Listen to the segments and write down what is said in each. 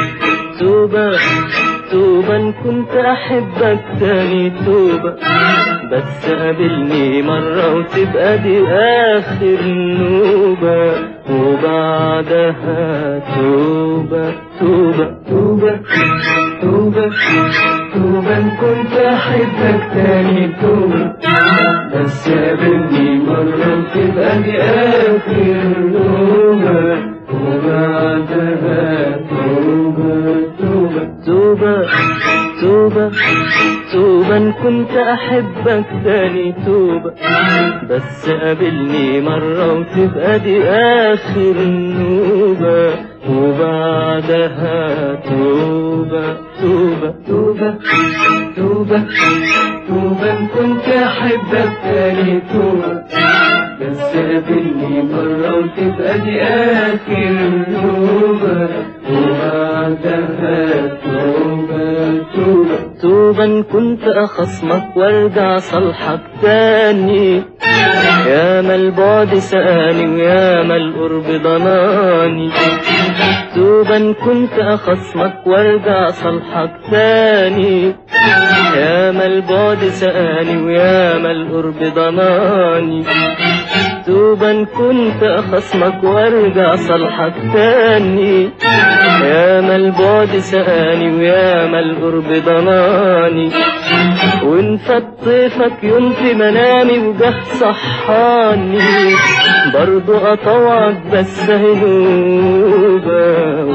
توبة توبة إن كنت أحبك تاني توبة بس قابلني مرة وتبقى دي آخر نوبة وبعدها توبة توبة توبة توبة توبة إن كنت أحبك تاني توبة بس قابلني مرة وتبقى دي آخر نوبة وبعدها توبة توبة توبة توبة توبة إن كنت أحبك تاني توبة بس قابلني مرة وتبقى دي آخر نوبة وبعدها توبة توبة توبة توبة توبة إن كنت أحبك تاني توبة بس قابلني مرة وتبقى دي آخر نوبة وبعدها توبة توبة توبة إن كنت أخصمك وارجع صالحك تاني يا ما البعد سقاني ويا ما القرب ضناني توبة إن كنت أخصمك وارجع صالحك تاني يا ما البعد سقاني ويا ما القرب ضناني توبة إن كنت أخصمك وارجع صالحك تاني يا ما البعد سقاني ويا ما القرب ضناني وإن فات طيفك يوم في منامي وجه صحاني برضو أطوعك بس هنوبة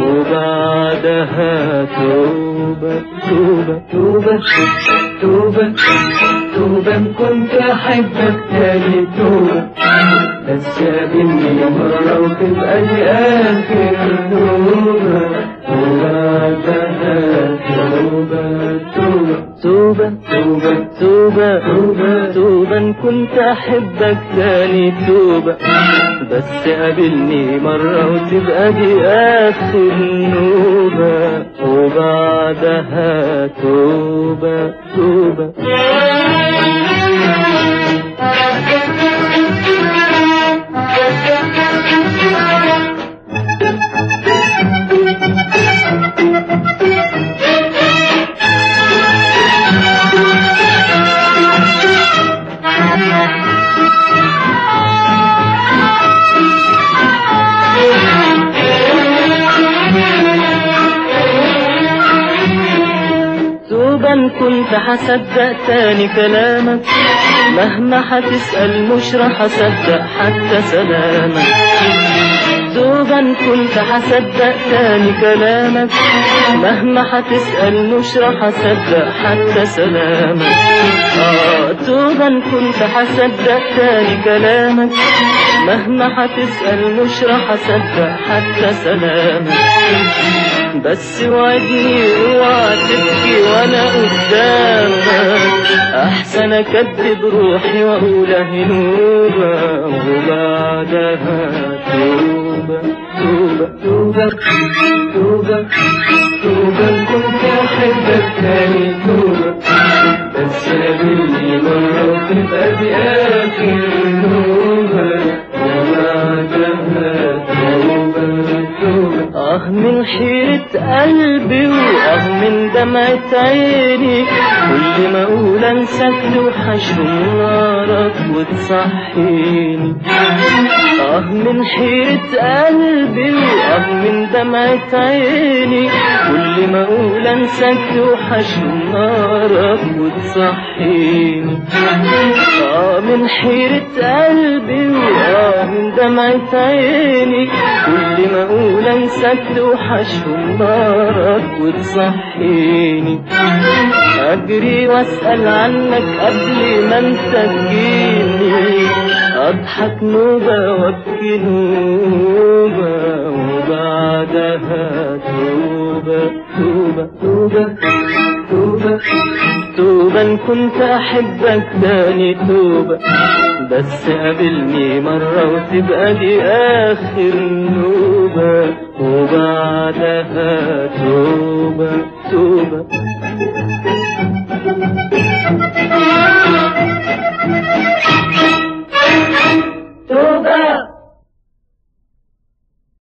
وبعدها توبة توبة توبة توبة توبة إن كنت أحبك تاني توبة بس قابلني مرة وتبقى دي آخر توبة وبعدها توبة توبة توبة توبة توبة توبة توبة إن كنت أحبك تاني توبة بس قابلني مرة وتبقى دي آخر نوبة وبعدها توبة توبة توبة إن كنت هصدق تاني كلامك مهما هتسأل مش راح أصدق حتى سلامك توبة إن كنت هصدق تاني كلامك مهما هتسأل مش راح أصدق حتى سلامك آه توبة إن كنت هصدق تاني كلامك مهما هتسأل مش راح أصدق حتى سلامك بس وعدني اوعى تبكي وانا قدامك احسن اكذب روحي واقول هنوبة وبعدها توبة توبة توبة توبة توبة إن كنت احبك تاني توبة بس قابلني مرة وتبقى دي اخر نوبة وبعدها توبة توبة اه من حيرة قلبي واه من دمعة عيني كل ما اقول انساك توحشني نارك وتصحيني اه من حيرة قلبي واه من دمعة عيني كل ما اقول انساك توحشني نارك وتصحيني اه من حيرة قلبي واه من دمعة عيني كل ما اقول انساك توحشهم نارك وتصحيني اجري واسأل عنك قبل ما انت تجيني اضحك نوبة وابكي نوبة وبعدها توبة توبة توبة توبة توبة إن كنت أحبك تاني توبة بس قابلني مرة وتبقى دي آخر نوبة وبعدها توبة توبة